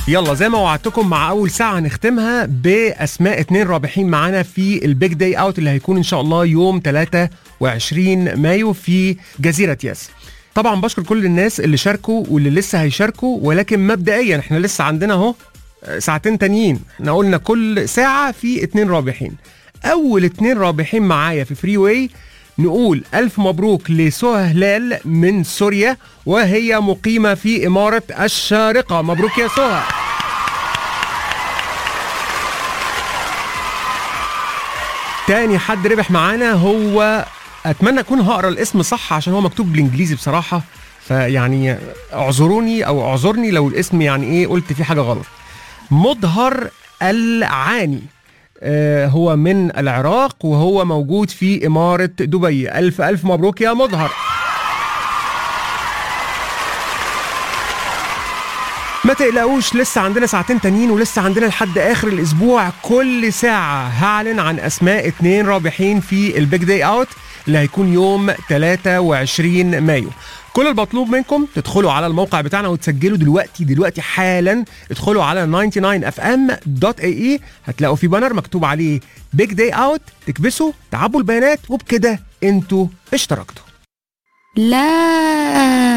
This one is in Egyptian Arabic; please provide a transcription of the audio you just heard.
يلا زي ما وعدتكم مع اول ساعه هنختمها باسماء اتنين رابحين معانا في البيج داي اوت اللي هيكون ان شاء الله يوم 23 مايو في جزيره ياس طبعا بشكر كل الناس اللي شاركوا واللي لسه هيشاركوا ولكن مبدئيا احنا لسه عندنا اهو ساعتين تانيين احنا قلنا كل ساعه في اتنين رابحين اول اتنين رابحين معايا في فري واي نقول ألف مبروك لسهى هلال من سوريا وهي مقيمة في إمارة الشارقة مبروك يا سهى تاني حد ربح معانا هو اتمنى اكون هقرا الاسم صح عشان هو مكتوب بالانجليزي بصراحه فيعني اعذروني او اعذرني لو الاسم يعني ايه قلت فيه حاجه غلط مظهر العاني آه، هو من العراق وهو موجود في إمارة دبي ألف ألف مبروك يا مظهر ما تقلقوش لسه عندنا ساعتين تانيين ولسه عندنا لحد اخر الاسبوع كل ساعه هعلن عن اسماء اتنين رابحين في البيج داي اوت اللي هيكون يوم 23 مايو كل المطلوب منكم تدخلوا على الموقع بتاعنا وتسجلوا دلوقتي دلوقتي حالا ادخلوا على 99fm.ae هتلاقوا في بانر مكتوب عليه بيج داي اوت تكبسوا تعبوا البيانات وبكده انتوا اشتركتوا لا